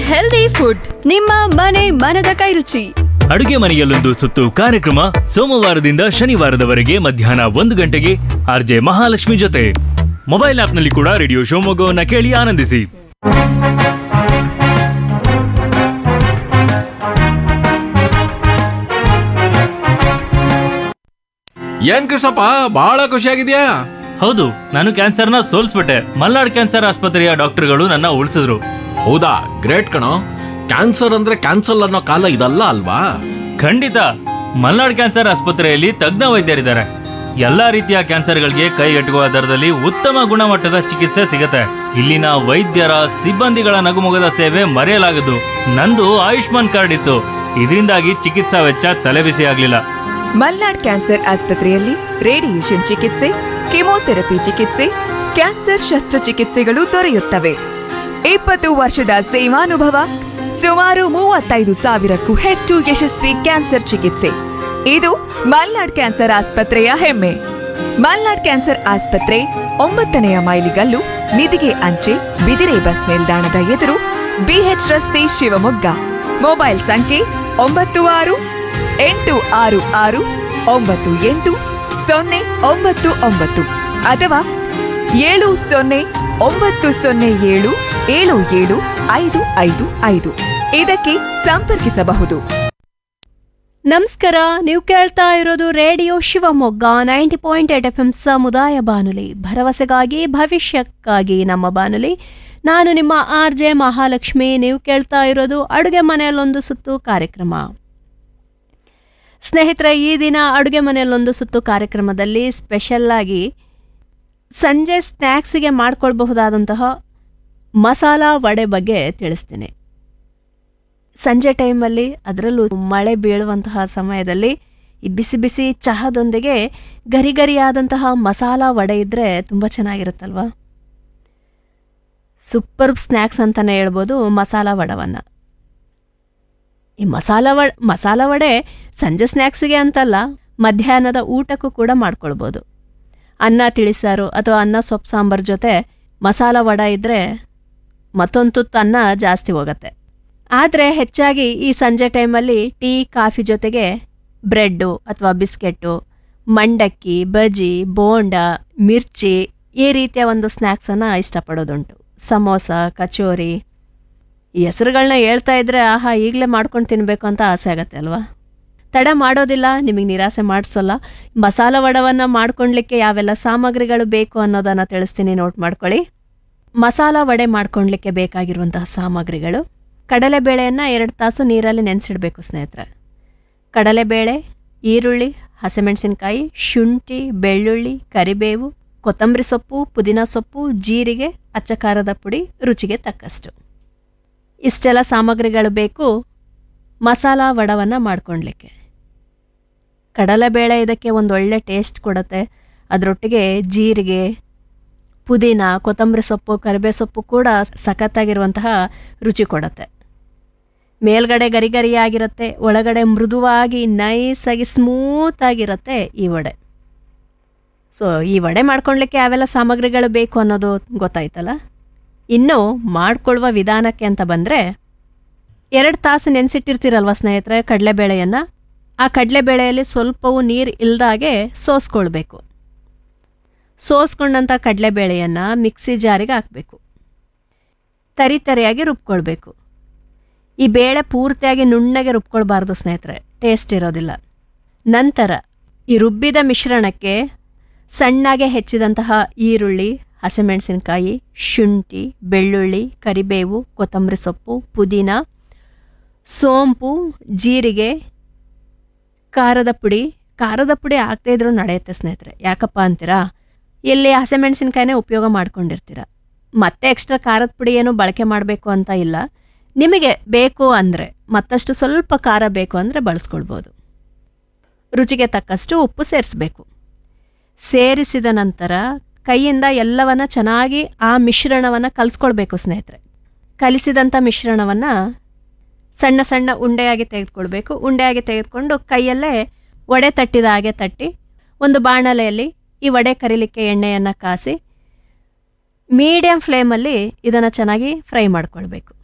healthy food ನಿಮ್ಮ ಮನೆ ಮನದ ಕೈರುಚಿ ಅಡುಗೆ ಮನೆಯಲ್ಲೊಂದು ಸುತ್ತು ಕಾರ್ಯಕ್ರಮ ಸೋಮವಾರದಿಂದ ಶನಿವಾರದವರೆಗೆ ಮಧ್ಯಾಹ್ನ ಒಂದು ಗಂಟೆಗೆ ಆರ್ಜೆ ಮಹಾಲಕ್ಷ್ಮಿ ಜೊತೆ ಮೊಬೈಲ್ ಆಪ್ನಲ್ಲಿ ಕೂಡ ರೇಡಿಯೋ ಶಿವಮೊಗ್ಗವನ್ನ ಕೇಳಿ ಆನಂದಿಸಿ ಏನ್ ಕೃಷ್ಣಪ್ಪ ಬಹಳ ಖುಷಿಯಾಗಿದ್ಯಾ ಹೌದು ನಾನು ಕ್ಯಾನ್ಸರ್ನ ಸೋಲ್ಸ್ಬಿಟ್ಟೆ ಮಲ್ನಾಡ್ ಕ್ಯಾನ್ಸರ್ ಆಸ್ಪತ್ರೆಯ ಡಾಕ್ಟರ್ಗಳು ನನ್ನ ಉಳಿಸಿದ್ರು ಹೌದಾ ಗ್ರೇಟ್ ಕಣೋ ಕ್ಯಾನ್ಸರ್ ಅಂದ್ರೆ ಕ್ಯಾನ್ಸಲ್ ಅನ್ನೋ ಕಾಲ ಇದಲ್ಲ ಅಲ್ವಾ ಖಂಡಿತ ಮಲ್ನಾಡ್ ಕ್ಯಾನ್ಸರ್ ಆಸ್ಪತ್ರೆಯಲ್ಲಿ ತಜ್ಞ ವೈದ್ಯರಿದ್ದಾರೆ ಎಲ್ಲಾ ರೀತಿಯ ಕ್ಯಾನ್ಸರ್ಗಳಿಗೆ ಕೈಗೆಟುಕುವ ದರದಲ್ಲಿ ಉತ್ತಮ ಗುಣಮಟ್ಟದ ಚಿಕಿತ್ಸೆ ಸಿಗತ್ತೆ ಇಲ್ಲಿನ ವೈದ್ಯರ ಸಿಬ್ಬಂದಿಗಳ ನಗುಮೊಗದ ಸೇವೆ ಮರೆಯಲಾಗದು ನಂದು ಆಯುಷ್ಮಾನ್ ಕಾರ್ಡ್ ಇತ್ತು ಇದರಿಂದಾಗಿ ಚಿಕಿತ್ಸಾ ವೆಚ್ಚ ತಲೆಬಿಸಿ ಆಗ್ಲಿಲ್ಲ ಮಲ್ನಾಡ್ ಕ್ಯಾನ್ಸರ್ ಆಸ್ಪತ್ರೆಯಲ್ಲಿ ರೇಡಿಯೇಷನ್ ಚಿಕಿತ್ಸೆ ಕೆಮೊಥೆರಪಿ ಚಿಕಿತ್ಸೆ ಕ್ಯಾನ್ಸರ್ ಶಸ್ತ್ರಚಿಕಿತ್ಸೆಗಳು ದೊರೆಯುತ್ತವೆ ಇಪ್ಪತ್ತು ವರ್ಷದ ಸೇವಾನುಭವ ಸುಮಾರು ಮೂವತ್ತೈದು ಸಾವಿರಕ್ಕೂ ಹೆಚ್ಚು ಯಶಸ್ವಿ ಕ್ಯಾನ್ಸರ್ ಚಿಕಿತ್ಸೆ ಇದು ಮಲ್ನಾಡ್ ಕ್ಯಾನ್ಸರ್ ಆಸ್ಪತ್ರೆಯ ಹೆಮ್ಮೆ ಮಲ್ನಾಡ್ ಕ್ಯಾನ್ಸರ್ ಆಸ್ಪತ್ರೆ ಒಂಬತ್ತನೆಯ ಮೈಲಿಗಲ್ಲು ನಿಧಿಗೆ ಅಂಚೆ ಬಿದಿರೆ ಬಸ್ ನಿಲ್ದಾಣದ ಎದುರು ಬಿಎಚ್ ರಸ್ತೆ ಶಿವಮೊಗ್ಗ ಮೊಬೈಲ್ ಸಂಖ್ಯೆ ಒಂಬತ್ತು ಆರು ಎಂಟು ಆರು ಆರು ಒಂಬತ್ತು ಎಂಟು ಸೊನ್ನೆ ಒಂಬತ್ತು ಒಂಬತ್ತು ಅಥವಾ ಏಳು ಸೊನ್ನೆ ಒಂಬತ್ತು ಸೊನ್ನೆ ಏಳು ಏಳು ಏಳು ಐದು ಐದು ಐದು ಇದಕ್ಕೆ ಸಂಪರ್ಕಿಸಬಹುದು ನಮಸ್ಕಾರ ನೀವು ಕೇಳ್ತಾ ಇರೋದು radio Shivamogga ninety point eight F M ಸಮುದಾಯ ಬಾನುಲಿ ಭರವಸೆಗಾಗಿ ಭವಿಷ್ಯಕ್ಕಾಗಿ ನಮ್ಮ ಬಾನುಲಿ ನಾನು ನಿಮ್ಮ ಆರ್ ಜೆ ಮಹಾಲಕ್ಷ್ಮಿ ನೀವು ಕೇಳ್ತಾ ಇರೋದು ಅಡುಗೆ ಮನೆಯಲ್ಲೊಂದು ಸುತ್ತು ಕಾರ್ಯಕ್ರಮ ಸ್ನೇಹಿತರೆ ಈ ದಿನ ಅಡುಗೆ ಮನೆಯಲ್ಲೊಂದು ಸುತ್ತು ಕಾರ್ಯಕ್ರಮದಲ್ಲಿ ಸ್ಪೆಷಲ್ಲಾಗಿ ಸಂಜೆ ಸ್ನ್ಯಾಕ್ಸಿಗೆ ಮಾಡ್ಕೊಳ್ಬಹುದಾದಂತಹ ಮಸಾಲ ವಡೆ ಬಗ್ಗೆ ತಿಳಿಸ್ತೀನಿ ಸಂಜೆ ಟೈಮಲ್ಲಿ ಅದರಲ್ಲೂ ಮಳೆ ಬೀಳುವಂತಹ ಸಮಯದಲ್ಲಿ ಈ ಬಿಸಿ ಬಿಸಿ ಚಹಾದೊಂದಿಗೆ ಗರಿ ಗರಿಯಾದಂತಹ ಮಸಾಲ ವಡೆ ಇದ್ದರೆ ತುಂಬ ಚೆನ್ನಾಗಿರುತ್ತಲ್ವಾ ಸೂಪರ್ ಸ್ನ್ಯಾಕ್ಸ್ ಅಂತಲೇ ಹೇಳ್ಬೋದು ಮಸಾಲ ವಡವನ್ನು ಈ ಮಸಾಲ ವ ಮಸಾಲ ವಡೆ ಸಂಜೆ ಸ್ನ್ಯಾಕ್ಸಿಗೆ ಅಂತಲ್ಲ ಮಧ್ಯಾಹ್ನದ ಊಟಕ್ಕೂ ಕೂಡ ಮಾಡ್ಕೊಳ್ಬೋದು ಅನ್ನ ತಿಳಿಸಾರು ಅಥವಾ ಅನ್ನ ಸೊಪ್ಪು ಸಾಂಬಾರ್ ಜೊತೆ ಮಸಾಲ ವಡ ಇದ್ದರೆ ಮತ್ತೊಂದು ತುತ್ತು ಅನ್ನ ಜಾಸ್ತಿ ಹೋಗುತ್ತೆ ಆದರೆ ಹೆಚ್ಚಾಗಿ ಈ ಸಂಜೆ ಟೈಮಲ್ಲಿ ಟೀ ಕಾಫಿ ಜೊತೆಗೆ ಬ್ರೆಡ್ಡು ಅಥವಾ ಬಿಸ್ಕೆಟ್ಟು ಮಂಡಕ್ಕಿ ಬಜ್ಜಿ ಬೋಂಡ ಮಿರ್ಚಿ ಈ ರೀತಿಯ ಒಂದು ಸ್ನ್ಯಾಕ್ಸನ್ನು ಇಷ್ಟಪಡೋದುಂಟು ಸಮೋಸ ಕಚೋರಿ ಈ ಹೆಸರುಗಳನ್ನ ಹೇಳ್ತಾ ಇದ್ರೆ ಆಹಾ ಈಗಲೇ ಮಾಡ್ಕೊಂಡು ತಿನ್ನಬೇಕು ಅಂತ ಆಸೆ ಆಗತ್ತೆ ಅಲ್ವಾ ತಡ ಮಾಡೋದಿಲ್ಲ ನಿಮಗೆ ನಿರಾಸೆ ಮಾಡಿಸೋಲ್ಲ ಮಸಾಲ ವಡವನ್ನು ಮಾಡ್ಕೊಳ್ಲಿಕ್ಕೆ ಯಾವೆಲ್ಲ ಸಾಮಗ್ರಿಗಳು ಬೇಕು ಅನ್ನೋದನ್ನು ತಿಳಿಸ್ತೀನಿ ನೋಟ್ ಮಾಡ್ಕೊಳ್ಳಿ ಮಸಾಲ ವಡೆ ಮಾಡ್ಕೊಳ್ಲಿಕ್ಕೆ ಬೇಕಾಗಿರುವಂತಹ ಸಾಮಗ್ರಿಗಳು ಕಡಲೆಬೇಳೆಯನ್ನು ಎರಡು ತಾಸು ನೀರಲ್ಲಿ ನೆನೆಸಿಡಬೇಕು ಸ್ನೇಹಿತರೆ ಕಡಲೆಬೇಳೆ ಈರುಳ್ಳಿ ಹಸಿಮೆಣಸಿನಕಾಯಿ ಶುಂಠಿ ಬೆಳ್ಳುಳ್ಳಿ ಕರಿಬೇವು ಕೊತ್ತಂಬರಿ ಸೊಪ್ಪು ಪುದೀನ ಸೊಪ್ಪು ಜೀರಿಗೆ ಅಚ್ಚ ಖಾರದ ಪುಡಿ ರುಚಿಗೆ ತಕ್ಕಷ್ಟು ಇಷ್ಟೆಲ್ಲ ಸಾಮಗ್ರಿಗಳು ಬೇಕು ಮಸಾಲ ವಡವನ್ನು ಮಾಡ್ಕೊಳ್ಲಿಕ್ಕೆ ಕಡಲೆಬೇಳೆ ಇದಕ್ಕೆ ಒಂದು ಒಳ್ಳೆ ಟೇಸ್ಟ್ ಕೊಡುತ್ತೆ ಅದರೊಟ್ಟಿಗೆ ಜೀರಿಗೆ ಪುದೀನ ಕೊತ್ತಂಬರಿ ಸೊಪ್ಪು ಕರಿಬೇ ಸೊಪ್ಪು ಕೂಡ ಸಖತ್ತಾಗಿರುವಂತಹ ರುಚಿ ಕೊಡುತ್ತೆ ಮೇಲ್ಗಡೆ ಗರಿ ಗರಿಯಾಗಿರುತ್ತೆ ಒಳಗಡೆ ಮೃದುವಾಗಿ ನೈಸಾಗಿ ಸ್ಮೂತಾಗಿರುತ್ತೆ ಈ ವಡೆ ಸೊ ಈ ವಡೆ ಮಾಡ್ಕೊಳ್ಲಿಕ್ಕೆ ಯಾವೆಲ್ಲ ಸಾಮಗ್ರಿಗಳು ಬೇಕು ಅನ್ನೋದು ಗೊತ್ತಾಯ್ತಲ್ಲ ಇನ್ನು ಮಾಡ್ಕೊಳ್ಳುವ ವಿಧಾನಕ್ಕೆ ಅಂತ ಬಂದರೆ ಎರಡು ತಾಸು ನೆನೆಸಿಟ್ಟಿರ್ತೀರಲ್ವ ಸ್ನೇಹಿತರೆ ಕಡಲೆಬೇಳೆಯನ್ನು ಆ ಕಡಲೆಬೇಳೆಯಲ್ಲಿ ಸ್ವಲ್ಪವೂ ನೀರು ಇಲ್ದಾಗೆ ಸೋಸ್ಕೊಳ್ಬೇಕು ಸೋಸ್ಕೊಂಡಂಥ ಕಡಲೆಬೇಳೆಯನ್ನು ಮಿಕ್ಸಿ ಜಾರಿಗೆ ಹಾಕಬೇಕು ತರಿ ತರಿಯಾಗಿ ರುಬ್ಕೊಳ್ಬೇಕು ಈ ಬೇಳೆ ಪೂರ್ತಿಯಾಗಿ ನುಣ್ಣಗೆ ರುಬ್ಕೊಳ್ಬಾರ್ದು ಸ್ನೇಹಿತರೆ ಟೇಸ್ಟ್ ಇರೋದಿಲ್ಲ ನಂತರ ಈ ರುಬ್ಬಿದ ಮಿಶ್ರಣಕ್ಕೆ ಸಣ್ಣಗೆ ಹೆಚ್ಚಿದಂತಹ ಈರುಳ್ಳಿ ಹಸಿಮೆಣಸಿನಕಾಯಿ ಶುಂಠಿ ಬೆಳ್ಳುಳ್ಳಿ ಕರಿಬೇವು ಕೊತ್ತಂಬರಿ ಸೊಪ್ಪು ಪುದೀನ ಸೋಂಪು ಜೀರಿಗೆ ಖಾರದ ಪುಡಿ ಖಾರದ ಪುಡಿ ಹಾಕ್ದೇ ಇದ್ರೂ ನಡೆಯುತ್ತೆ ಸ್ನೇಹಿತರೆ ಯಾಕಪ್ಪ ಅಂತೀರಾ ಇಲ್ಲಿ ಹಸಿಮೆಣಸಿನ್ಕಾಯಿನೇ ಉಪಯೋಗ ಮಾಡ್ಕೊಂಡಿರ್ತೀರ ಮತ್ತೆ ಎಕ್ಸ್ಟ್ರಾ ಖಾರದ ಪುಡಿ ಏನು ಬಳಕೆ ಮಾಡಬೇಕು ಅಂತ ಇಲ್ಲ ನಿಮಗೆ ಬೇಕು ಅಂದರೆ ಮತ್ತಷ್ಟು ಸ್ವಲ್ಪ ಖಾರ ಬೇಕು ಅಂದರೆ ಬಳಸ್ಕೊಳ್ಬೋದು ರುಚಿಗೆ ತಕ್ಕಷ್ಟು ಉಪ್ಪು ಸೇರಿಸಬೇಕು ಸೇರಿಸಿದ ನಂತರ ಕೈಯಿಂದ ಎಲ್ಲವನ್ನ ಚೆನ್ನಾಗಿ ಆ ಮಿಶ್ರಣವನ್ನು ಕಲಿಸ್ಕೊಳ್ಬೇಕು ಸ್ನೇಹಿತರೆ ಕಲಿಸಿದಂಥ ಮಿಶ್ರಣವನ್ನು ಸಣ್ಣ ಸಣ್ಣ ಉಂಡೆಯಾಗಿ ತೆಗೆದುಕೊಳ್ಬೇಕು ಉಂಡೆಯಾಗಿ ತೆಗೆದುಕೊಂಡು ಕೈಯಲ್ಲೇ ವಡೆ ತಟ್ಟಿದ ಹಾಗೆ ತಟ್ಟಿ ಒಂದು ಬಾಣಲೆಯಲ್ಲಿ ಈ ವಡೆ ಕರಿಲಿಕ್ಕೆ ಎಣ್ಣೆಯನ್ನು ಕಾಸಿ ಮೀಡಿಯಂ ಫ್ಲೇಮಲ್ಲಿ ಇದನ್ನು ಚೆನ್ನಾಗಿ ಫ್ರೈ ಮಾಡ್ಕೊಳ್ಬೇಕು